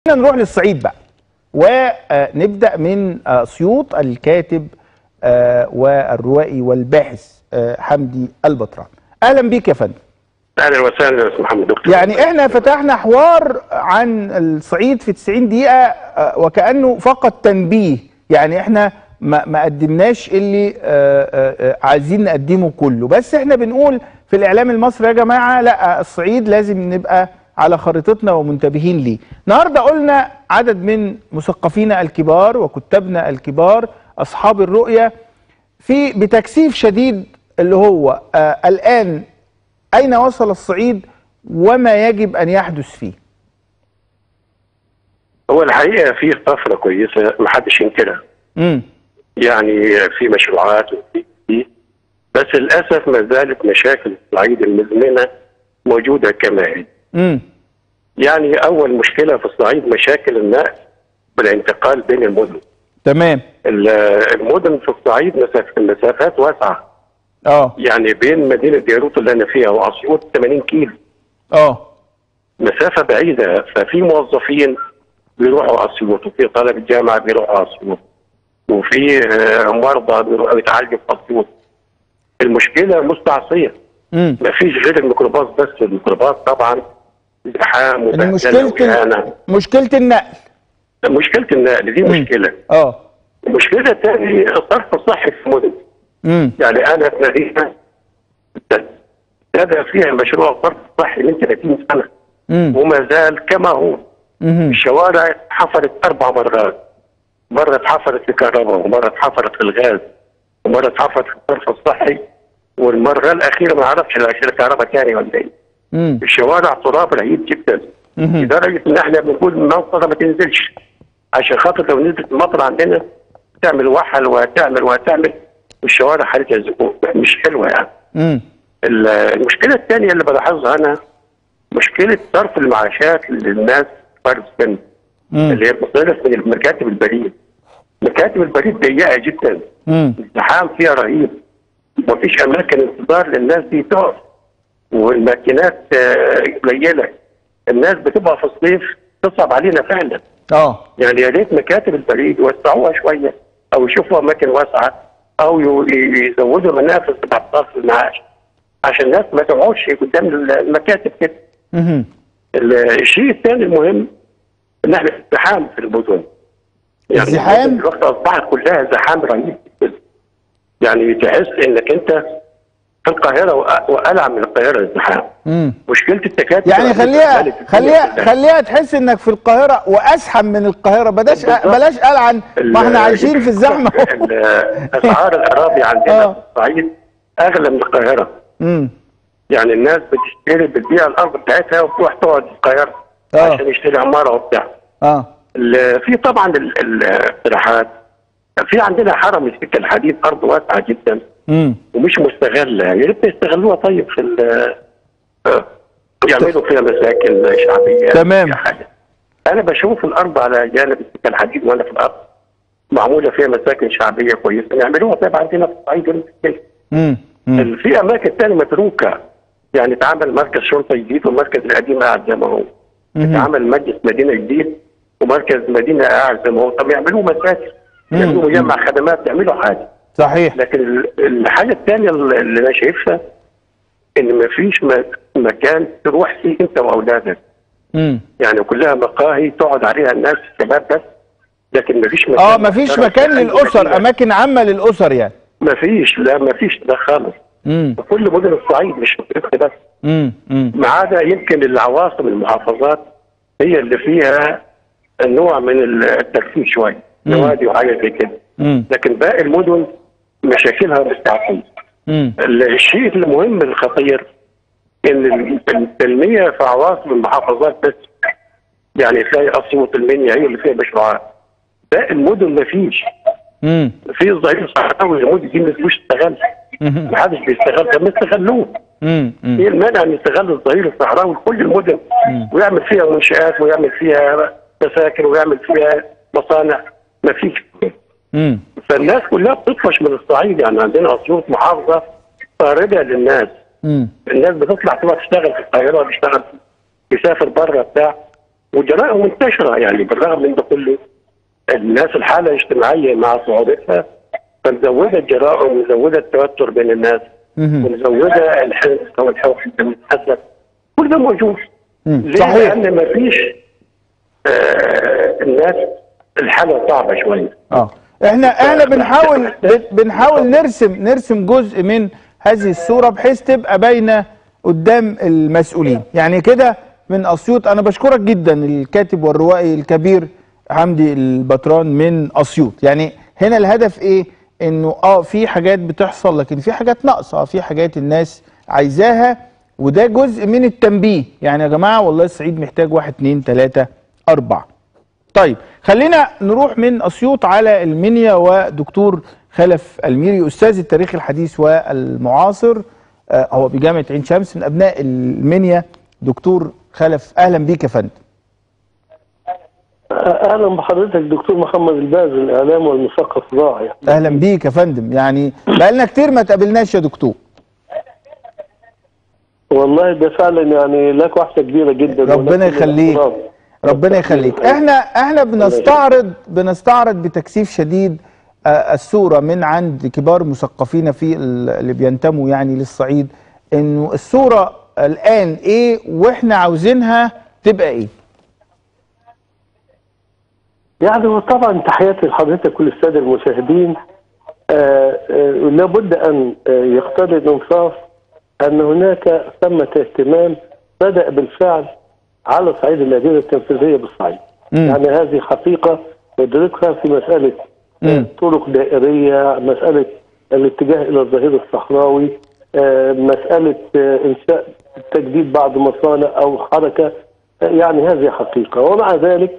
خلينا نروح للصعيد بقى ونبدأ من أسيوط الكاتب والروائي والباحث حمدي البطران أهلا بيك يا فندم اهلا وسهلا يا استاذ محمد دكتور يعني احنا فتحنا حوار عن الصعيد في 90 دقيقة وكأنه فقط تنبيه يعني احنا ما ما قدمناش اللي عايزين نقدمه كله بس احنا بنقول في الاعلام المصري يا جماعة لا الصعيد لازم نبقى على خريطتنا ومنتبهين ليه النهاردة قلنا عدد من مثقفينا الكبار وكتابنا الكبار أصحاب الرؤية في بتكثيف شديد اللي هو آه الآن أين وصل الصعيد وما يجب أن يحدث فيه هو الحقيقه في طفره كويسه ما حدش ينكرها امم يعني في مشروعات وفي في بس للاسف ما زالت مشاكل الصعيد المزمنه موجوده كما هي امم يعني اول مشكله في الصعيد مشاكل النقل بالانتقال بين المدن تمام ال- المدن في الصعيد مساف- المسافات واسعه اه يعني بين مدينه بيروت اللي انا فيها واسيوط 80 كيلو اه مسافه بعيده ففي موظفين بيروحوا اسيوط وفي طلبه جامعه بيروحوا اسيوط وفي آه، مرضى بيروحوا يتعالجوا في اسيوط المشكله مستعصيه امم ما فيش غير الميكروباص بس الميكروباص طبعا زحام إن وبهدله مشكلة وإهانة. مشكلة النقل مشكله النقل دي مشكله اه المشكله الثانيه الصرف الصحي في المدن امم يعني انا في مدينه ابتدى فيها مشروع الصرف الصحي من 30 سنه امم وما زال كما هو امم الشوارع اتحفرت اربع مرات مره اتحفرت في الكهرباء ومره اتحفرت في الغاز ومره اتحفرت في الصرف الصحي والمره الاخيره ما اعرفش الاخيره كهرباء تاني ولا ايه امم الشوارع تراب رهيب جدا مهم. لدرجه ان احنا بنقول المنطقه ما تنزلش عشان خاطر لو نزلت المطر عندنا تعمل وحل وهتعمل وهتعمل والشوارع حالتها زقوق مش حلوه يعني امم ال- المشكله الثانيه اللي بلاحظها انا مشكله صرف المعاشات للناس فرد السن امم اللي هي بتصرف من المكاتب البريد مكاتب البريد ضيقه جدا امم الزحام فيها رهيب مفيش اماكن انتظار للناس دي تقف والماكينات آه، قليله الناس بتبقى في الصيف تصعب علينا فعلا اه يعني يا ريت مكاتب البريد يوسعوها شويه او يشوفوا اماكن واسعه او يو- يزودوا منافذ بتاعت صرف المعاش عشان الناس ما تقعدش قدام المكاتب كده امم ال- الشيء الثاني المهم ان احنا ازدحام في المدن ازدحام؟ الوقت اصبحت كلها زحام رهيب جدا يعني تحس انك انت في القاهره وأ- والع من القاهره ازدحام امم مشكله التكاتك يعني خليها ملك الدنيا خليها كلها. خليها تحس انك في القاهره وازحم من القاهره بلاش بالظبط. بلاش قال عن ما احنا ال- عايشين في الزحمه ال- اسعار الاراضي عندنا آه. في الصعيد اغلى من القاهره امم يعني الناس بتشتري بتبيع الارض بتاعتها وتروح تقعد في القاهره آه. عشان يشتري عماره وبتاع اه ال- في طبعا ال- الاقتراحات في عندنا حرم السكه الحديد ارض واسعه جدا امم ومش مستغله يا ريت يستغلوها طيب في ال- آه، يعملوا فيها مساكن شعبيه تمام. فيها حاجه انا بشوف الارض على جانب السكه الحديد وانا في الارض معموله فيها مساكن شعبيه كويسه يعملوها طيب عندنا في الصعيد والمسكين. امم امم في اماكن ثانيه متروكه يعني اتعمل مركز شرطه جديد والمركز القديم قاعد زي ما هو مهم. اتعمل مجلس مدينه جديد ومركز مدينه قاعد زي ما هو طب يعملوا مساكن مم. يعملوا مجمع خدمات يعملوا حاجه صحيح لكن ال- الحاجه الثانيه اللي انا شايفها ان ما فيش مكان تروح فيه انت واولادك امم يعني كلها مقاهي تقعد عليها الناس الشباب بس لكن ما فيش مكان اه مفيش مكان للاسر اماكن عامه للاسر يعني ما فيش لا ما فيش ده خالص امم كل مدن الصعيد مش مصر بس امم امم ما عدا يمكن العواصم المحافظات هي اللي فيها نوع من الترفيه شويه مم. نوادي وحاجه زي كده امم لكن باقي المدن مشاكلها مستعصيه امم الشيء المهم الخطير ان التنميه في عواصم المحافظات بس يعني تلاقي اسيوط المنيا هي اللي فيها مشروعات باقي المدن ما فيش امم في الظهير الصحراوي المدن دي ما فيش تستغل ما حدش بيستغل طب ما يستغلوه امم ايه المانع ان يستغل الظهير الصحراوي كل المدن مم. ويعمل فيها منشآت ويعمل فيها مساكن ويعمل فيها مصانع ما فيش امم فالناس كلها بتطفش من الصعيد يعني عندنا اسيوط محافظه طارده للناس امم الناس بتطلع تروح تشتغل في القاهره تشتغل يسافر بره بتاع وجرائم منتشره يعني بالرغم من ده كله الناس الحاله الاجتماعيه مع صعوبتها فمزوده الجرائم ومزوده التوتر بين الناس مهم. ومزوده الحزن او الحوح المتحسن كل ده موجود مم. ليه؟ صحيح لان ما فيش آه الناس الحاله صعبه شويه اه احنا احنا بنحاول بن- بنحاول نرسم نرسم جزء من هذه الصوره بحيث تبقى باينه قدام المسؤولين يعني كده من اسيوط انا بشكرك جدا الكاتب والروائي الكبير حمدي البطران من اسيوط يعني هنا الهدف ايه انه اه في حاجات بتحصل لكن في حاجات ناقصه في حاجات الناس عايزاها وده جزء من التنبيه يعني يا جماعه والله الصعيد محتاج واحد اتنين تلاته اربعه طيب خلينا نروح من اسيوط على المنيا ودكتور خلف الميري استاذ التاريخ الحديث والمعاصر آه، هو بجامعه عين شمس من ابناء المنيا دكتور خلف اهلا بيك يا فندم اهلا بحضرتك دكتور محمد الباز الاعلام والمثقف الراعي اهلا بيك يا فندم يعني بقالنا كتير ما تقابلناش يا دكتور والله ده فعلا يعني لك وحشه كبيره جدا ربنا ولك كل يخليك. الاحترام. ربنا يخليك احنا احنا بنستعرض بنستعرض بتكثيف شديد آه، الصوره من عند كبار مثقفين في ال- اللي بينتموا يعني للصعيد انه الصوره الان ايه واحنا عاوزينها تبقى ايه يعني وطبعا تحياتي لحضرتك كل الساده المشاهدين آه آه لابد ان آه يقتضي الانصاف ان هناك ثمه اهتمام بدا بالفعل على صعيد الاجهزه التنفيذيه بالصعيد مم. يعني هذه حقيقه ندركها في مساله مم. طرق دائريه مساله الاتجاه الى الظهير الصحراوي آه، مساله آه، انشاء تجديد بعض مصانع او حركه آه، يعني هذه حقيقه ومع ذلك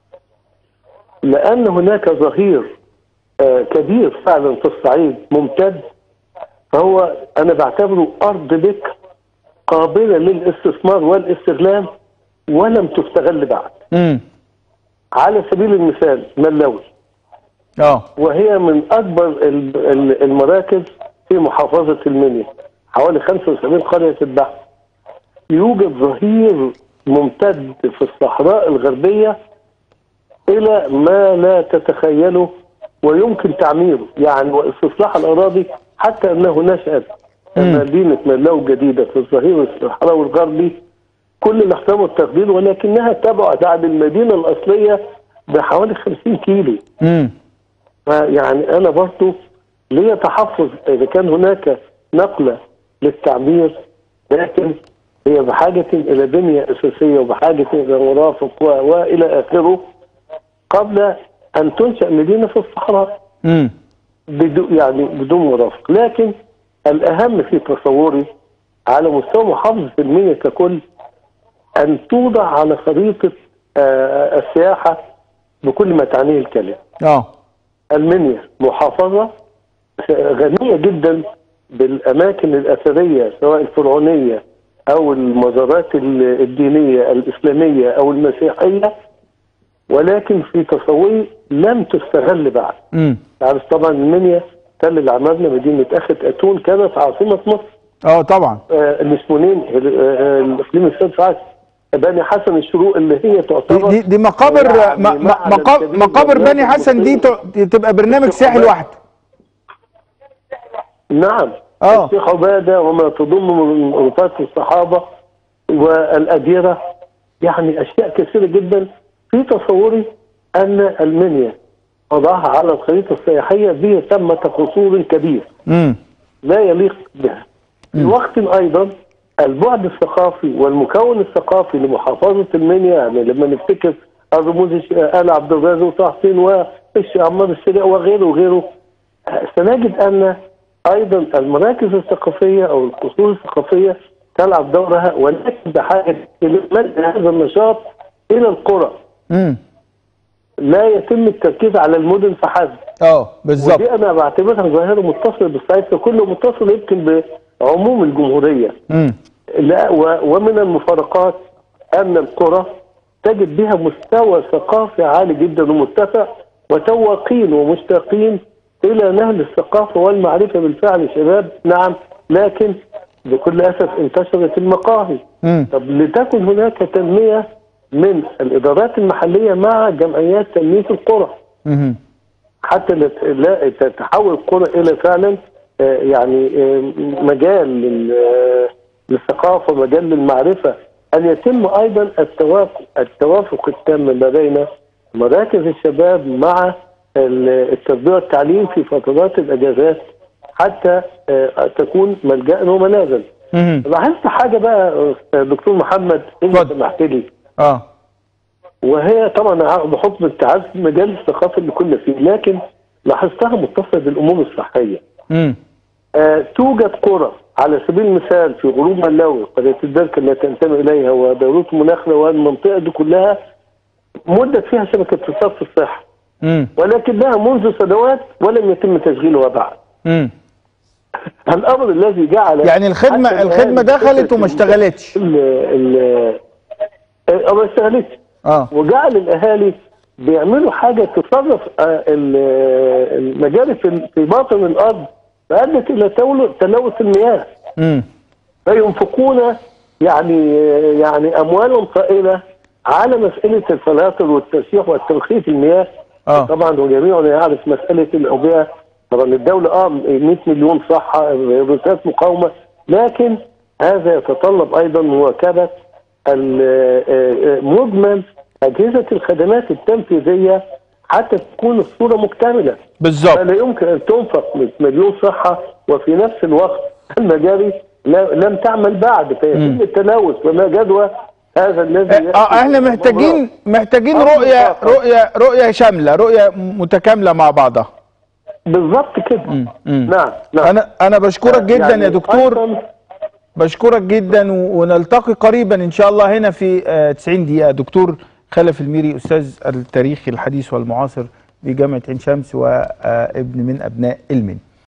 لان هناك ظهير آه، كبير فعلا في الصعيد ممتد فهو انا بعتبره ارض بكر قابله للاستثمار والاستغلال ولم تستغل بعد امم على سبيل المثال ملوي اه وهي من اكبر ال- ال- المراكز في محافظه المنيا حوالي 75 قريه البحث يوجد ظهير ممتد في الصحراء الغربيه الى ما لا تتخيله ويمكن تعميره يعني واستصلاح الاراضي حتى انه نشات مم. مدينه ملاو جديده في الظهير الصحراوي الغربي كل الاحترام والتقدير ولكنها تبعد عن المدينه الاصليه بحوالي 50 كيلو امم فيعني انا برضو ليا تحفظ اذا كان هناك نقله للتعبير لكن هي بحاجه الى بنيه اساسيه وبحاجه الى مرافق و- والى اخره قبل ان تنشا مدينه في الصحراء امم بدو يعني بدون مرافق لكن الاهم في تصوري على مستوى محافظه المنيا ككل ان توضع على خريطه آه، السياحه بكل ما تعنيه الكلمه اه المنيا محافظة غنية جدا بالأماكن الأثرية سواء الفرعونية أو المزارات ال- الدينية الإسلامية أو المسيحية ولكن في تصوري لم تستغل بعد امم تعرف طبعا المنيا تل اللي عملنا مدينة أخت أتون كانت عاصمة مصر اه طبعا آه، الاسمونين ال- آه، الإقليم السادس عشر بني حسن الشروق اللي هي دي, تعتبر دي, دي مقابر يعني م- م- معلم مقا- كبير مقابر للناس بني حسن دي المصرية. ت- تبقى برنامج سياحي لوحده نعم آه. الشيخ عباده وما تضم من وفاه الصحابه والاديره يعني اشياء كثيره جدا في تصوري ان المنيا وضعها على الخريطه السياحيه به ثمه قصور كبير امم لا يليق بها. في وقت ايضا البعد الثقافي والمكون الثقافي لمحافظه المنيا يعني لما نفتكر الرموز الش- ال عبد الرازق وطه حسين والعمار السريع وغيره وغيره آه، سنجد ان ايضا المراكز الثقافيه او القصور الثقافيه تلعب دورها ولكن بحاجه الى مد هذا النشاط الى القرى امم لا يتم التركيز على المدن فحسب اه بالظبط ودي انا بعتبرها ظاهره متصله بالصعيد ككل متصل يمكن بعموم الجمهوريه امم لا و- ومن المفارقات ان القرى تجد بها مستوى ثقافي عالي جدا ومرتفع وتواقين ومشتاقين الى نهل الثقافه والمعرفه بالفعل شباب نعم لكن بكل اسف انتشرت المقاهي امم طب لتكن هناك تنميه من الادارات المحليه مع جمعيات تنميه القرى مهم. حتى لا- لا تتحول القرى الى فعلا آه، يعني آه، مجال لل- آه، للثقافه مجال للمعرفه ان يتم ايضا التوافق التوافق التام ما بين مراكز الشباب مع ال- التربيه والتعليم في فترات الاجازات حتى آه، تكون ملجا ومنازل. مهم. لاحظت حاجه بقى آه، دكتور محمد ان اتفضل. سمحت لي اه وهي طبعا بحكم التعاز في مجال الثقافه اللي كنا فيه لكن لاحظتها متصله بالامور الصحيه. مم. آه توجد قرى على سبيل المثال في غروب ملاوي قريه الدركه التي تنتمي اليها ودوله مناخله والمنطقه دي كلها مدت فيها شبكه اتصال في الصحه مم. ولكنها منذ سنوات ولم يتم تشغيلها بعد. مم. الامر الذي جعل يعني الخدمه حتى الخدمه الآن دخلت وما اشتغلتش ال ال آه، ما اشتغلتش اه وجعل الاهالي بيعملوا حاجه تصرف آه، ال- المجاري في في باطن الارض فادت الى تول- تلوث المياه مم. فينفقون يعني يعني اموال طائله على مساله الفلاتر والتسييح والتنخيط المياه اه طبعا وجميعنا يعرف مساله الاوبئه طبعا الدوله اه 100 مليون صحه فيروسات مقاومه لكن هذا يتطلب ايضا مواكبه ال- مجمل اجهزه الخدمات التنفيذيه حتى تكون الصوره مكتمله بالظبط فلا يمكن ان تنفق 100 مليون صحه وفي نفس الوقت المجاري لا- لم تعمل بعد فيتم التلوث وما جدوى هذا الذي اه احنا محتاجين محتاجين أمر رؤيه آخر. رؤيه رؤيه شامله رؤيه متكامله مع بعضها بالظبط كده مم. نعم نعم انا انا بشكرك جدا يعني يا دكتور أيضاً بشكرك جدا و- ونلتقي قريبا ان شاء الله هنا في آه، 90 دقيقه دكتور خلف الميري استاذ التاريخ الحديث والمعاصر بجامعه عين شمس وابن من ابناء المنيا